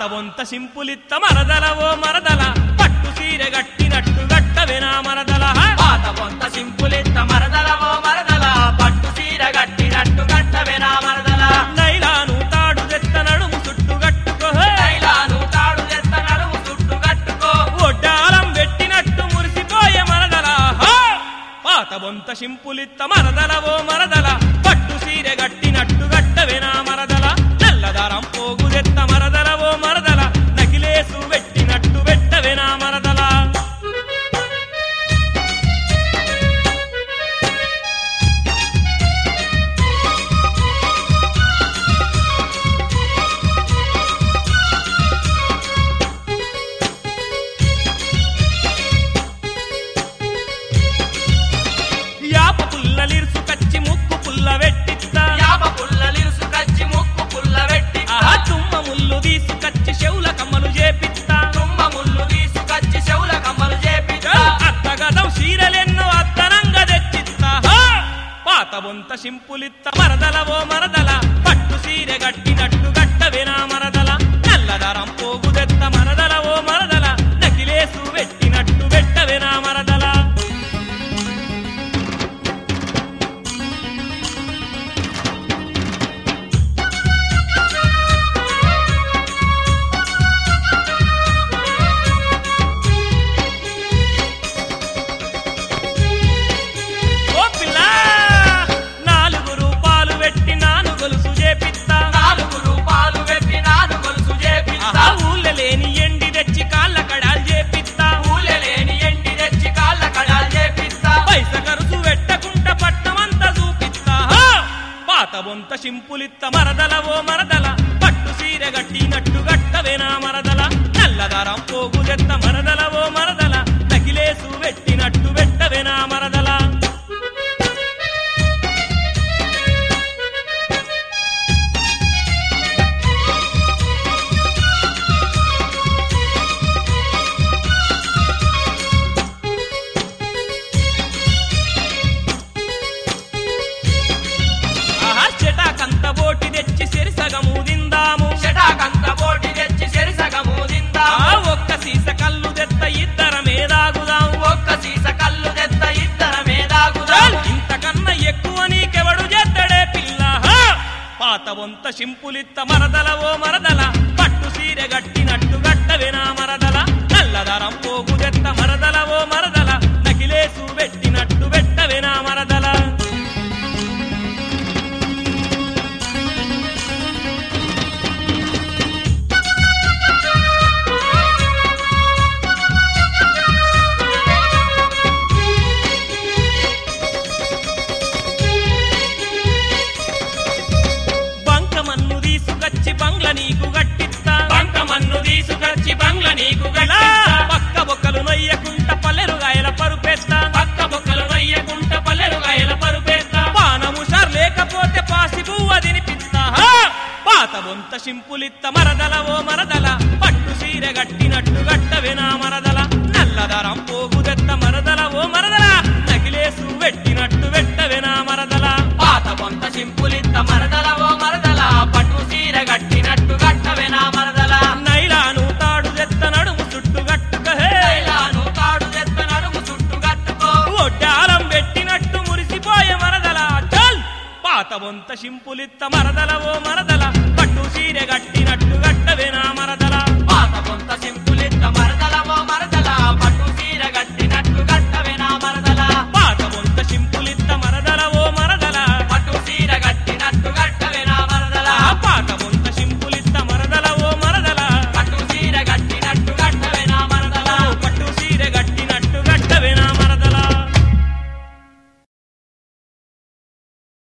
వంత సింపులిత్త మరదల ఓ మరదల పట్టు సీరె గట్టినట్టు గట్టవెనా మరదల పాత పొంత సింపులిత్త మరదలవో మరదల పట్టు సీర గట్టినట్టు గట్టవెనా మరదల నైలాను తాడు తెత్త నడుము చుట్టు గట్టుకో తైలాను తాడు తెత్త నడుము చుట్టు కట్టుకో ఒడ్డాలం పెట్టినట్టు మురిసిపోయే మరదల హా! పాత వంత సింపులిత్త మరదల ఓ మరదల పట్టు సీరె గట్టినట్టు గట్టవెనా మరదల నల్లదారం పోగు తెత్త మరదల ఓ మరదల నకిలేసు పెట్టినట్టు పెట్టవెనా మరదల యాప పుల్లలిరుసు కచ్చి ముక్కు పుల్ల వెట్టిత్తా యాప పుల్లలిరుసు కచ్చి ముక్కు పుల్ల వెట్టి ఆహా తుమ్మ ముల్లు తీసుకచ్చి చెవుల కమ్మలు చేపిత్తా తుమ్మ ముళ్ళు తీసుకచ్చి చెవుల కమ్మలు చేపిస్తా అత్తగదం సీరలెన్నో అత్తనంగా తెచ్చిత్తా హా! పాత బొంత సింపులిత్త మరదల ఓ మరదల పట్టు సీరె గట్టినట్టు గట్టవెనా మరదల నల్లదరం పోగు తెత్త మరదల ఓ మరదల నకిలేసు పెట్టినట్టు పెట్టవెనా మరదల ఓ పిల్ల నాలుగు రూపాయలు పెట్టి నాను గొలుసు చేపిత్తా నాలుగు రూపాయలు పెట్టి నాను గొలుసు చేపిస్తా ఆహా ఊళ్ళ లేని ఎండి తెచ్చి కాళ్ళ కడాలు చేపిత్తా ఊలెలేని ఎండి తెచ్చి కాళ్ళ కడాలు చేపిస్తా పైస ఖర్చు పెట్టకుండా పట్టమంతా చూపిస్తా హా! పాత బొంత సింపులిత్త మరదల ఓ మరదల పట్టు సీరె గట్టినట్టు గట్టవేనా మరదల నల్లదారం పోగు చెత్త మరదల ఓ మరదల నకిలేసు పెట్టినట్టు పెట్టవేనా మరదల ఆహా చెటాకంత బోటి తెచ్చి సిరిసగము దిందాము చెటాకంత పోటీ తెచ్చి చెరిసగము దిందా ఆ ఒక్క సీస కళ్ళు తెత్త ఇద్దరమే దాగుదాం ఒక్క సీస కళ్ళు తెత్త ఇద్దర మేదాగుదా చాల్ ఇంతకన్నా ఎక్కువ నీకెవడు చేద్దడే పిల్ల హా! పాత వంత సింపులిత్త మరదల ఓ మరదల పట్టు సీరె గట్టినట్టు గట్టవెనా మరదల నల్లదరం పోగు తెత్త మరదల ఓ మరదల నకిలేసు పెట్టినట్టు పెట్టవెనా మరదల బంకమన్ను తీసుకొచ్చి బంగ్ల నీకు గట్టిస్తా బంక మన్ను తీసుకొచ్చి బంగ్ల నీకు ఇలా గట్టిస్తా పక్క బొక్కలు నొయ్యకుంట పల్లెరుగాయల పరుపెత్తా పక్క బొక్కలు నొయ్యకుంట పల్లెరు గాయల పరుపేస్తా పానము సార్ లేకపోతే పాసి పువ్వ తినిపిస్తా హా! పాత బొంత సింపులిత్త మరదల ఓ మరదల పట్టు సీరె గట్టినట్టు గట్టవెనా మరదల నల్లదరం పోగు తెత్త మరదల ఓ మరదల నగిలేసు పెట్టినట్టు పెట్టవెనా మరదల పాత పొంత సింపులిత్త మరదల ఓ మరదల పట్టు సీర గట్టినట్టు గట్టవెనా మరదల నైలాను తాడు తెత్త నడుము చుట్టు గట్టుక హే తైలాను తాడు తెత్త నడుము చుట్టు కట్టుకో ఒడ్డాలం పెట్టినట్టు మురిసిపోయే మరదల చల్ పాత బొంత సింపులిత్త మరదల ఓ మరదల పట్టు సీరె గట్టినట్టు గట్టవెనా మరదల పాత పొంత సింపు